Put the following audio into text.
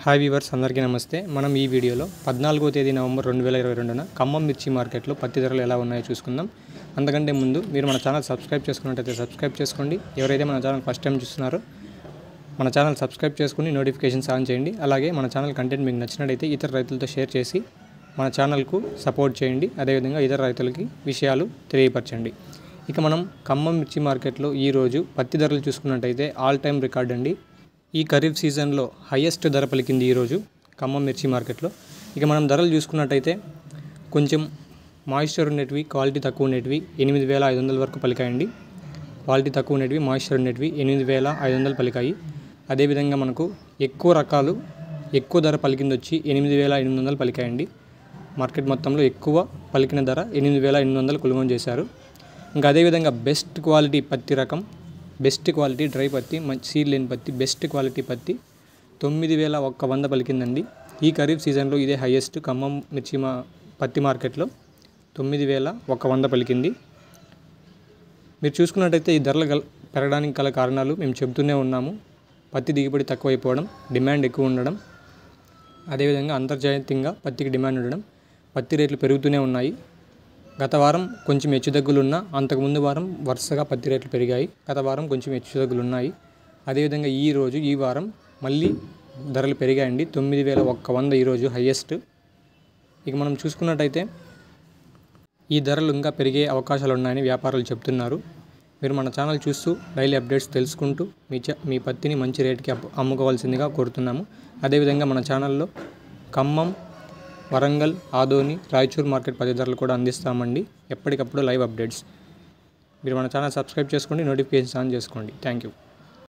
hi weavers అందరికీ నమస్తే మనం ఈ వీడియోలో పద్నాలుగో తేదీ నవంబర్ రెండు వేల ఇరవై రెండున ఖమ్మం మిర్చి మార్కెట్లో పత్తి ధరలు ఎలా ఉన్నాయో చూసుకుందాం అంతకంటే ముందు మీరు మన ఛానల్ సబ్స్క్రైబ్ చేసుకున్నట్టయితే సబ్స్క్రైబ్ చేసుకోండి ఎవరైతే మన ఛానల్ ఫస్ట్ టైం చూస్తున్నారో మన ఛానల్ సబ్స్క్రైబ్ చేసుకుని నోటిఫికేషన్స్ ఆన్ చేయండి అలాగే మన ఛానల్ కంటెంట్ మీకు నచ్చినట్టయితే ఇతర రైతులతో షేర్ చేసి మన ఛానల్కు సపోర్ట్ చేయండి అదేవిధంగా ఇతర రైతులకి విషయాలు తెలియపరచండి ఇక మనం ఖమ్మం మిర్చి మార్కెట్లో ఈరోజు పత్తి ధరలు చూసుకున్నట్టయితే ఆల్ టైమ్ రికార్డ్ అండి ఈ ఖరీఫ్ సీజన్లో హయ్యెస్ట్ ధర పలికింది ఈరోజు ఖమ్మం మిర్చి మార్కెట్లో ఇక మనం ధరలు చూసుకున్నట్టయితే కొంచెం మాయిశ్చర్ ఉండేటివి క్వాలిటీ తక్కువ ఉండేటివి ఎనిమిది వేల ఐదు వందల వరకు పలికాయండి క్వాలిటీ తక్కువ ఉండేటివి మాయిశ్చర్ ఉండేటివి ఎనిమిది వేల ఐదు వందలు పలికాయి అదేవిధంగా మనకు ఎక్కువ రకాలు ఎక్కువ ధర పలికింది వచ్చి ఎనిమిది వేల ఎనిమిది వందలు పలికాయండి మార్కెట్ మొత్తంలో ఎక్కువ పలికిన ధర ఎనిమిది వేల ఎనిమిది వందలు కొనుగోలు చేశారు ఇంకా అదేవిధంగా బెస్ట్ క్వాలిటీ పత్తి రకం బెస్ట్ క్వాలిటీ డ్రై పత్తి మంచి సీడ్ లేని పత్తి బెస్ట్ క్వాలిటీ పత్తి తొమ్మిది వేల ఒక్క వంద పలికిందండి ఈ ఖరీఫ్ సీజన్లో ఇదే హైయెస్ట్ ఖమ్మం మిర్చి మా పత్తి మార్కెట్లో తొమ్మిది వేల ఒక్క వంద పలికింది మీరు చూసుకున్నట్టయితే ఈ ధరలు గల పెరగడానికి గల కారణాలు మేము చెబుతూనే ఉన్నాము పత్తి దిగుబడి తక్కువైపోవడం డిమాండ్ ఎక్కువ ఉండడం అదేవిధంగా అంతర్జాతీయంగా పత్తికి డిమాండ్ ఉండడం పత్తి రేట్లు పెరుగుతూనే ఉన్నాయి గత వారం కొంచెం హెచ్చుతగ్గులున్నా అంతకుముందు వారం వరుసగా పత్తి రేట్లు పెరిగాయి గత వారం కొంచెం హెచ్చుతగ్గులు ఉన్నాయి అదేవిధంగా ఈ రోజు ఈ వారం మళ్ళీ ధరలు పెరిగాయండి తొమ్మిది వేల ఒక్క వంద ఈరోజు హయ్యెస్ట్ ఇక మనం చూసుకున్నట్టయితే ఈ ధరలు ఇంకా పెరిగే అవకాశాలు ఉన్నాయని వ్యాపారులు చెప్తున్నారు మీరు మన ఛానల్ చూస్తూ డైలీ అప్డేట్స్ తెలుసుకుంటూ మీ చ మీ పత్తిని మంచి రేటుకి అప్పు- అమ్ముకోవాల్సిందిగా కోరుతున్నాము అదేవిధంగా మన ఛానల్లో ఖమ్మం వరంగల్ ఆదోని రాయచూర్ మార్కెట్ పత్తి ధరలు కూడా అందిస్తామండి ఎప్పటికప్పుడు లైవ్ అప్డేట్స్ మీరు మన ఛానల్ సబ్స్క్రైబ్ చేసుకోండి నోటిఫికేషన్స్ ఆన్ చేసుకోండి థ్యాంక్ యూ